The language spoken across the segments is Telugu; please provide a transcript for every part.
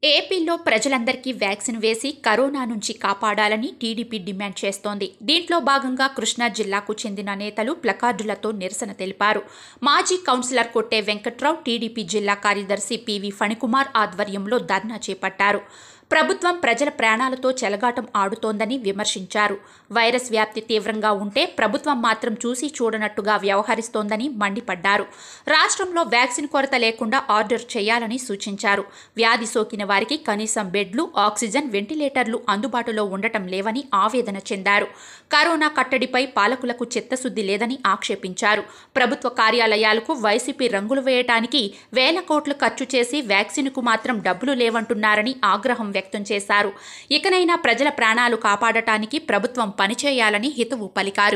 ఏపీలో ప్రజలందరికీ వ్యాక్సిన్ వేసి కరోనా నుంచి కాపాడాలని టీడీపీ డిమాండ్ చేస్తోంది దీంట్లో భాగంగా కృష్ణా జిల్లాకు చెందిన నేతలు ప్లకార్డులతో నిరసన తెలిపారు మాజీ కౌన్సిలర్ కొట్టే వెంకట్రావు టీడీపీ జిల్లా కార్యదర్శి పివి ఫణికుమార్ ఆధ్వర్యంలో ధర్నా చేపట్టారు ప్రభుత్వం ప్రజల ప్రాణాలతో చెలగాటం ఆడుతోందని విమర్శించారు వైరస్ వ్యాప్తి తీవ్రంగా ఉంటే ప్రభుత్వం మాత్రం చూసి చూడనట్టుగా వ్యవహరిస్తోందని మండిపడ్డారు రాష్ట్రంలో వ్యాక్సిన్ కొరత లేకుండా ఆర్డర్ చేయాలని సూచించారు వ్యాధి సోకిన వారికి కనీసం బెడ్లు ఆక్సిజన్ వెంటిలేటర్లు అందుబాటులో ఉండటం లేవని ఆవేదన చెందారు కరోనా కట్టడిపై పాలకులకు చిత్తశుద్ధి లేదని ఆక్షేపించారు ప్రభుత్వ కార్యాలయాలకు వైసీపీ రంగులు వేయటానికి వేల కోట్లు ఖర్చు చేసి వ్యాక్సిన్కు మాత్రం డబ్బులు లేవంటున్నారని ఆగ్రహం వ్యక్తం చేశారు ఇకనైనా ప్రజల ప్రాణాలు కాపాడటానికి ప్రభుత్వం పనిచేయాలని హితవు పలికారు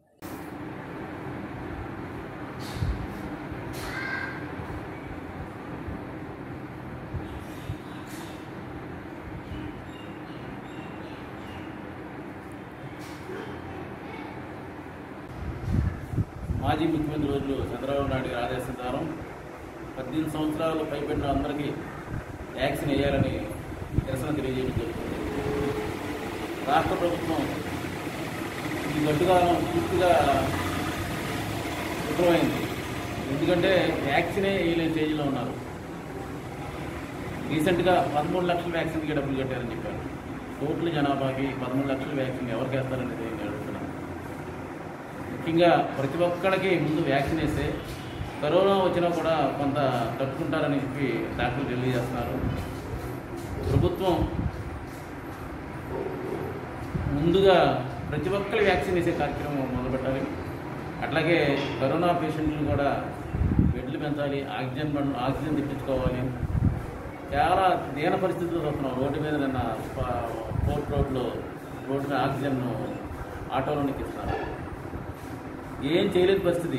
మాజీ ముఖ్యమంత్రి రోజులు చంద్రబాబు నాయుడు గారి ఆదేశానుసారం పద్దెనిమిది సంవత్సరాలు పైబడిన అందరికీ వ్యాక్సిన్ వేయాలని నిరసన తెలియజేయడం జరుగుతుంది రాష్ట్ర ప్రభుత్వం ఈ గడ్డుకాలం పూర్తిగా విఫలమైంది ఎందుకంటే వ్యాక్సినే వేయలేని స్టేజ్లో ఉన్నారు రీసెంట్గా పదమూడు లక్షల వ్యాక్సిన్కి డబ్బులు కట్టారని చెప్పారు కోట్ల జనాభాకి పదమూడు లక్షల వ్యాక్సిన్ ఎవరికి వేస్తారనేది నేను అడుగుతున్నాను ముఖ్యంగా ప్రతి ఒక్కడికి ముందు వ్యాక్సిన్ వేస్తే కరోనా వచ్చినా కూడా కొంత తట్టుకుంటారని చెప్పి డాక్టర్లు తెలియజేస్తున్నారు ప్రభుత్వం ముందుగా ప్రతి ఒక్కరి వ్యాక్సిన్ వేసే కార్యక్రమం మొదలుపెట్టాలి అట్లాగే కరోనా పేషెంట్లు కూడా బెడ్లు పెంచాలి ఆక్సిజన్ బండ్ ఆక్సిజన్ తెప్పించుకోవాలి చాలా దీన పరిస్థితులు చూస్తున్నాం రోడ్డు మీద నిన్న ప- పోర్ట్ రోడ్లో రోడ్డు మీద ఆక్సిజన్ ఆటోలో ఎక్కిస్తున్నారు ఏం చేయలేని పరిస్థితి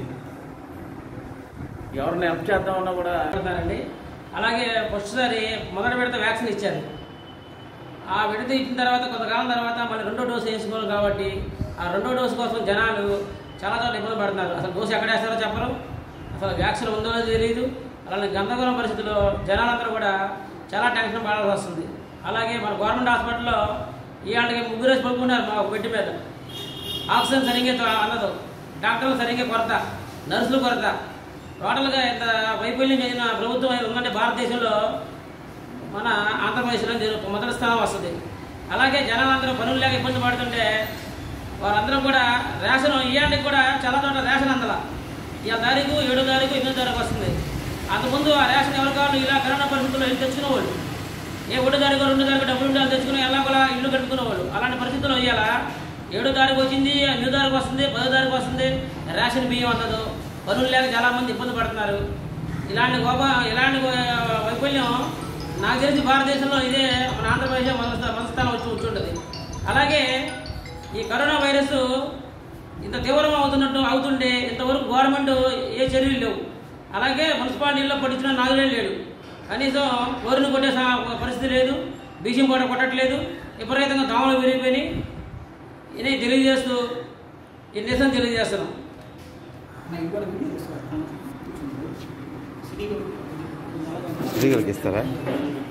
ఎవరిని హెల్ప్ చేద్దామన్నా కూడా అండి అలాగే ఫస్ట్ సారి మొదటి విడత వ్యాక్సిన్ ఇచ్చారు ఆ విడత ఇచ్చిన తర్వాత కొంతకాలం తర్వాత మళ్ళీ రెండో డోసు వేసుకోవాలి కాబట్టి ఆ రెండో డోసు కోసం జనాలు చాలా చోట్ల ఇబ్బంది పడుతున్నారు అసలు డోసు ఎక్కడ వేస్తారో చెప్పరు అసలు వ్యాక్సిన్ ఉందో లేదో తెలియదు అలానే గందరగోళం పరిస్థితుల్లో జనాలందరూ కూడా చాలా టెన్షన్ పడాల్సి వస్తుంది అలాగే మన గవర్నమెంట్ హాస్పిటల్లో ఇవాళకి ముగ్గురు వేసి పడుకున్నారు మా బెడ్ మీద ఆక్సిజన్ సరిగ్గా తో- అందదు డాక్టర్లు సరిగ్గా కొరత నర్సులు కొరత టోటల్గా ఇంత వైఫల్యం చెందిన ప్రభుత్వం ఉందంటే భారతదేశంలో మన ఆంధ్రప్రదేశ్లో జరుగు- మొదటి స్థానం వస్తుంది అలాగే జనాలందరూ పనులు లేక ఇబ్బంది పడుతుంటే వారందరూ కూడా రేషన్ ఇవ్వడానికి కూడా చాలా చోట్ల రేషన్ అందల ఇవాళ తారీఖు ఏడో తారీఖు ఎనిమిదో తారీఖు వస్తుంది అంతకుముందు ఆ రేషన్ ఎవరు కావాలి ఇలా కరోనా పరిస్థితుల్లో వెళ్ళి తెచ్చుకునేవాళ్ళు ఏ ఒకటో తారీఖు రెండో తారీఖు డబ్బులు ఉండాలి తెచ్చుకుని ఎలా కూడా ఇల్లు కట్టుకునేవాళ్ళు అలాంటి పరిస్థితుల్లో ఇవాళ ఏడో తారీఖు వచ్చింది ఎనిమిదో తారీఖు వస్తుంది పదో తారీఖు వస్తుంది రేషన్ బియ్యం అందదు పనులు లేక చాలా మంది ఇబ్బంది పడుతున్నారు ఇలాంటి గోప ఇలాంటి వై- వైఫల్యం నాకు తెలిసి భారతదేశంలో ఇదే మన ఆంధ్రప్రదేశ్ మొదటి స్థా- మొదటి స్థానం వచ్చి కూర్చుంటుంది అలాగే ఈ కరోనా వైరస్ ఇంత తీవ్రం అవుతున్నట్టు అవుతుంటే ఇంతవరకు గవర్నమెంట్ ఏ చర్యలు లేవు అలాగే మున్సిపాలిటీల్లో పట్టించిన నాదులే లేడు కనీసం ఓరిని కొట్టే సా- పరిస్థితి లేదు బీజం కూడా కొట్టట్లేదు విపరీతంగా దోమలు విరిగిపోయినాయి ఇది తెలియజేస్తూ ఈ నిరసన తెలియజేస్తున్నాం శ్రీగలకి ఇస్తారా